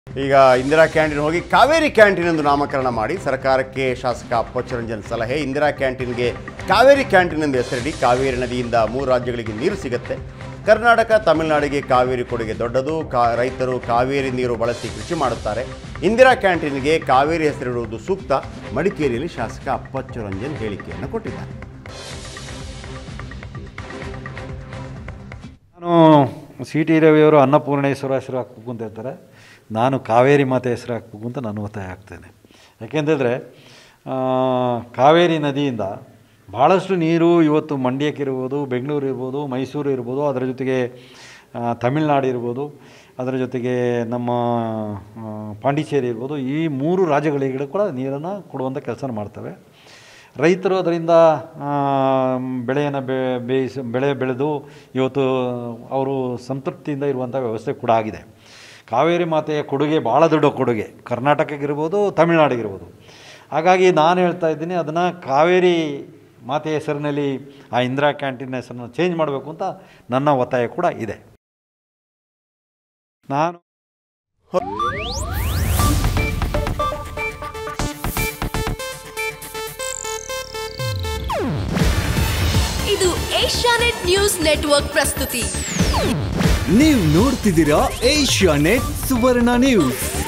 ಈಗ ಇಂದಿರಾ ಕ್ಯಾಂಟೀನ್ ಹೋಗಿ ಕಾವೇರಿ ಕ್ಯಾಂಟೀನ್ ಎಂದು ನಾಮಕರಣ ಮಾಡಿ ಸರ್ಕಾರಕ್ಕೆ ಶಾಸಕ ಅಪ್ಪಚ್ಚರಂಜನ್ ಸಲಹೆ ಇಂದಿರಾ ಕ್ಯಾಂಟೀನ್ಗೆ ಕಾವೇರಿ ಕ್ಯಾಂಟೀನ್ ಎಂದು ಹೆಸರಿಡಿ ಕಾವೇರಿ ನದಿಯಿಂದ ಮೂರು ರಾಜ್ಯಗಳಿಗೆ ನೀರು ಸಿಗುತ್ತೆ ಕರ್ನಾಟಕ ತಮಿಳುನಾಡಿಗೆ ಕಾವೇರಿ ಕೊಡುಗೆ ದೊಡ್ಡದು ಕಾ ರೈತರು ಕಾವೇರಿ ನೀರು ಬಳಸಿ ಕೃಷಿ ಮಾಡುತ್ತಾರೆ ಇಂದಿರಾ ಕ್ಯಾಂಟೀನ್ಗೆ ಕಾವೇರಿ ಹೆಸರಿಡುವುದು ಸೂಕ್ತ ಮಡಿಕೇರಿಯಲ್ಲಿ ಶಾಸಕ ಅಪ್ಪಚ್ಚರಂಜನ್ ಹೇಳಿಕೆಯನ್ನು ಕೊಟ್ಟಿದ್ದಾರೆ ನಾನು ಸಿ ಟಿ ರವಿಯವರು ಅನ್ನಪೂರ್ಣೇಶ್ವರ ಹೆಸರು ಹಾಕ್ಬೇಕು ಅಂತ ಹೇಳ್ತಾರೆ ನಾನು ಕಾವೇರಿ ಮಾತೆ ಹೆಸರು ಹಾಕ್ಬೇಕು ಅಂತ ನಾನು ಒತ್ತಾಯ ಹಾಕ್ತೇನೆ ಯಾಕೆಂತಂದರೆ ಕಾವೇರಿ ನದಿಯಿಂದ ಭಾಳಷ್ಟು ನೀರು ಇವತ್ತು ಮಂಡ್ಯಕ್ಕಿರ್ಬೋದು ಬೆಂಗಳೂರು ಇರ್ಬೋದು ಮೈಸೂರು ಇರ್ಬೋದು ಅದರ ಜೊತೆಗೆ ಆ, ತಮಿಳ್ನಾಡು ಇರ್ಬೋದು ಅದರ ಜೊತೆಗೆ ನಮ್ಮ ಆ, ಪಾಂಡಿಚೇರಿ ಇರ್ಬೋದು ಈ ಮೂರು ರಾಜ್ಯಗಳಿಗೆ ಕೂಡ ನೀರನ್ನು ಕೊಡುವಂಥ ಕೆಲಸ ಮಾಡ್ತವೆ ರೈತರು ಅದರಿಂದ ಬೆಳೆಯನ್ನು ಬೆ ಬೇಯಿಸಿ ಬೆಳೆ ಬೆಳೆದು ಇವತ್ತು ಅವರು ಸಂತೃಪ್ತಿಯಿಂದ ಇರುವಂಥ ವ್ಯವಸ್ಥೆ ಕೂಡ ಆಗಿದೆ ಕಾವೇರಿ ಮಾತೆಯ ಕೊಡುಗೆ ಭಾಳ ದೊಡ್ಡ ಕೊಡುಗೆ ಕರ್ನಾಟಕಕ್ಕಿರ್ಬೋದು ತಮಿಳ್ನಾಡಿಗಿರ್ಬೋದು ಹಾಗಾಗಿ ನಾನು ಹೇಳ್ತಾ ಇದ್ದೀನಿ ಅದನ್ನು ಕಾವೇರಿ ಮಾತೆ ಹೆಸರಿನಲ್ಲಿ ಆ ಇಂದಿರಾ ಕ್ಯಾಂಟೀನ್ ಹೆಸರನ್ನು ಚೇಂಜ್ ಮಾಡಬೇಕು ಅಂತ ನನ್ನ ಒತ್ತಾಯ ಕೂಡ ಇದೆ ನಾನು ಇದು ಏಷ್ಯಾನೆಟ್ ನ್ಯೂಸ್ ನೆಟ್ವರ್ಕ್ ಪ್ರಸ್ತುತಿ ನೀವು ನೋಡ್ತಿದ್ದೀರಾ ಏಷ್ಯಾ ನೆಟ್ ಸುವರ್ಣ ನ್ಯೂಸ್